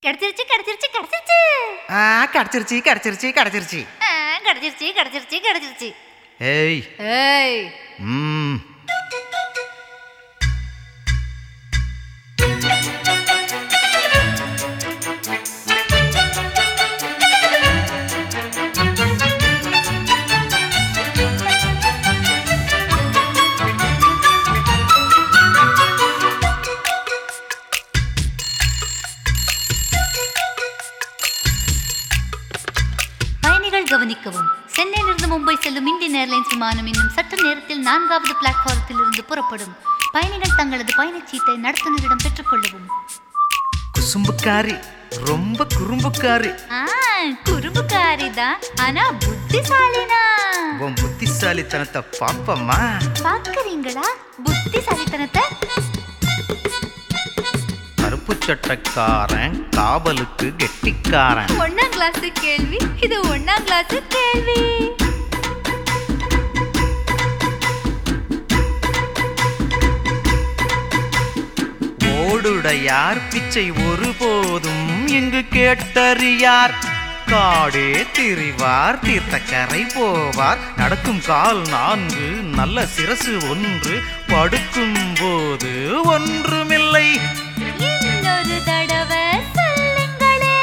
கிடைச்சிருச்சு கிடைச்சிருச்சு கிடைச்சிருச்சு ஆ கிடச்சிருச்சு கிடச்சிருச்சு கிடச்சிருச்சு ஆ, கிடைச்சிருச்சு கிடைச்சிருச்சு கிடைச்சிருச்சு ஏய் ஏய் ம் பயணிகள் கவனிக்கவும் சென்னையிலிருந்து மும்பை செல்லும் இந்தியன் ஏர்லைன்ஸ் விமானம் இன்னும் சற்று நேரத்தில் நான்காவது பிளாட்ஃபாரத்தில் இருந்து புறப்படும் பயணிகள் தங்களது பயணச்சீட்டை நடத்துனரிடம் பெற்றுக்கொள்ளவும் குசும்புக்காரி ரொம்ப குறும்புக்காரி ஆ குறும்புக்காரி தான் ஆனா புத்திசாலினா உன் புத்திசாலித்தனத்தை பாப்பம்மா பாக்குறீங்களா புத்திசாலித்தனத்தை கருப்பு சட்டக்காரன் காவலுக்கு கெட்டிக்காரன் ஒன்னாம் கிளாஸ் கேள்வி இது ஒன்னாம் கிளாஸ் கேள்வி ஓடுடையார் பிச்சை ஒருபோதும் இங்கு கேட்டறியார் காடே திரிவார் தீர்த்தக்கரை போவார் நடக்கும் கால் நான்கு நல்ல சிரசு ஒன்று படுக்கும் போது ஒன்றுமில்லை இன்னொரு தடவை சொல்லுங்களே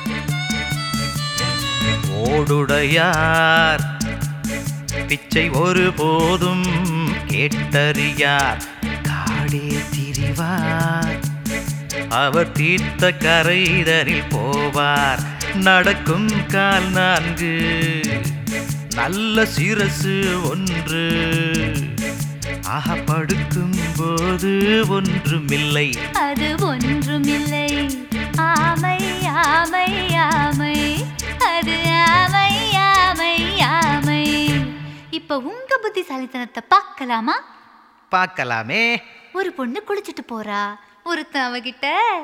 ஓடுடையார் பிச்சை ஒருபோதும் கேட்டறியார் காடே திரிவார் அவர் தீர்த்த கரைதனில் போவார் நடக்கும் கால் நான்கு நல்ல சிரசு ஒன்று ஆக படுக்கும் போது ஒன்றுமில்லை அது ஒன்றுமில்லை ஆமை ஆமை ஆமை அது ஆமை ஆமை ஆமை இப்ப உங்க புத்திசாலித்தனத்தை பார்க்கலாமா பார்க்கலாமே ஒரு பொண்ணு குளிச்சுட்டு போறா ஒருத்தன் அவகிட்ட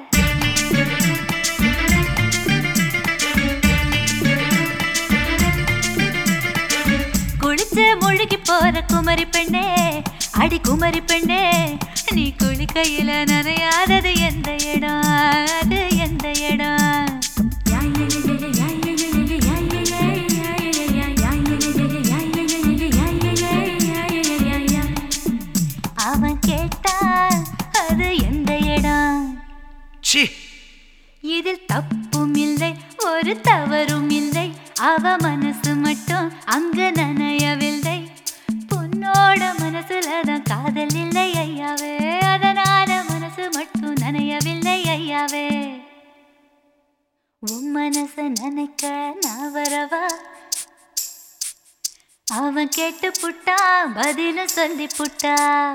குளிச்சு முழுகி போற குமரி பெண்ணே அடி குமரி பெண்ணே நீ குளிக்கையில நனையாதது எந்த இடம் அது எந்த இடம் அவன் கேட்டான் அது எந்த இடம் சி இதில் தப்பும் இல்லை ஒரு தவறும் இல்லை அவ மனசு மட்டும் அங்க நனையவில்லை பொண்ணோட மனசுல தான் காதல் இல்லை ஐயாவே அதனால மனசு மட்டும் நனையவில்லை ஐயாவே உன் மனச நினைக்க நான் வரவா அவன் கேட்டு புட்டா பதிலும் சொல்லி புட்டா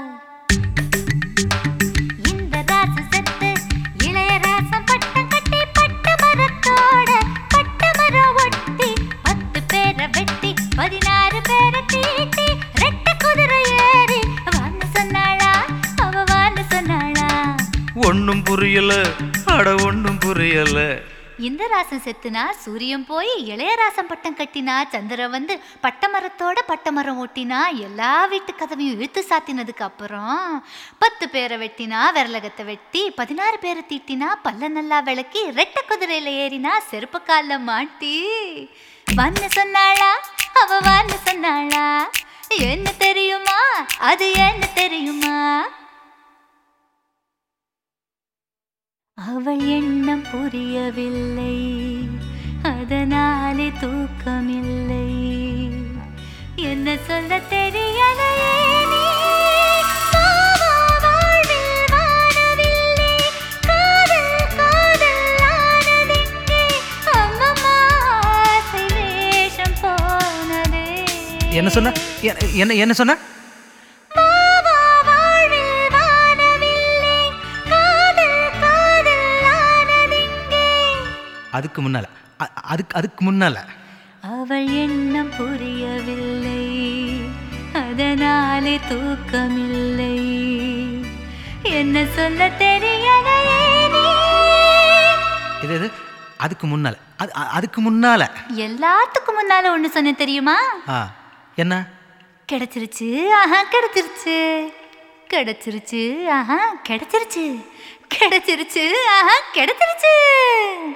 இந்த ராசு செத்து இளைய ராசம் பட்டம் கட்டி பட்டு மரத்தோட பட்டு மரம் ஒட்டி பத்து பேரை வெட்டி பதினாறு பேரை தீட்டி ரெட்ட குதிரை ஏறி வான்னு சொன்னாளா அவ வான்னு சொன்னாளா ஒன்றும் புரியல அட ஒன்றும் புரியல இந்த ராசம் செத்துனா சூரியன் போய் இளையராசம் பட்டம் கட்டினா சந்திரன் வந்து பட்டமரத்தோட பட்டமரம் ஓட்டினா எல்லா வீட்டு கதவையும் இழுத்து சாத்தினதுக்கு அப்புறம் பத்து பேரை வெட்டினா விரலகத்தை வெட்டி பதினாறு பேரை தீட்டினா பல்ல நல்லா விளக்கி ரெட்டை குதிரையில ஏறினா செருப்பு காலில் மாட்டி வான்னு சொன்னாளா அவ வான்னு சொன்னாளா என்ன தெரியுமா அது என்ன தெரியுமா அவள் எண்ணம் புரியவில்லை அதனாலே தூக்கமில்லை என்ன சொல்ல தெரியலையே நீ. வாவா வாழ்வில் வானவில்லை. காதல் காதல் ஆனதெங்கே? அம்மம்மா ஆசை வேஷம் போனதே. என்ன சொன்ன எ- என்ன என்ன சொன்ன வாவா வாழ்வில் வானவில்லை. காதல் காதல் ஆனதெங்கே? அதுக்கு முன்னால அ- அதுக்கு அதுக்கு முன்னால அவள் எண்ணம் புரியவில்லை அதனாலே தூக்கமில்லை என்ன சொல்ல தெரியலையே நீ. இது இது அதுக்கு முன்னால அது அ- அதுக்கு முன்னால எல்லாத்துக்கும் முன்னால ஒண்ணு சொன்ன தெரியுமா ஆ என்ன கிடைச்சிருச்சு ஆஹா கிடைச்சிருச்சு கிடைச்சிருச்சு ஆஹா கிடைச்சிருச்சு கிடைச்சிருச்சு ஆஹா கிடைச்சிருச்சு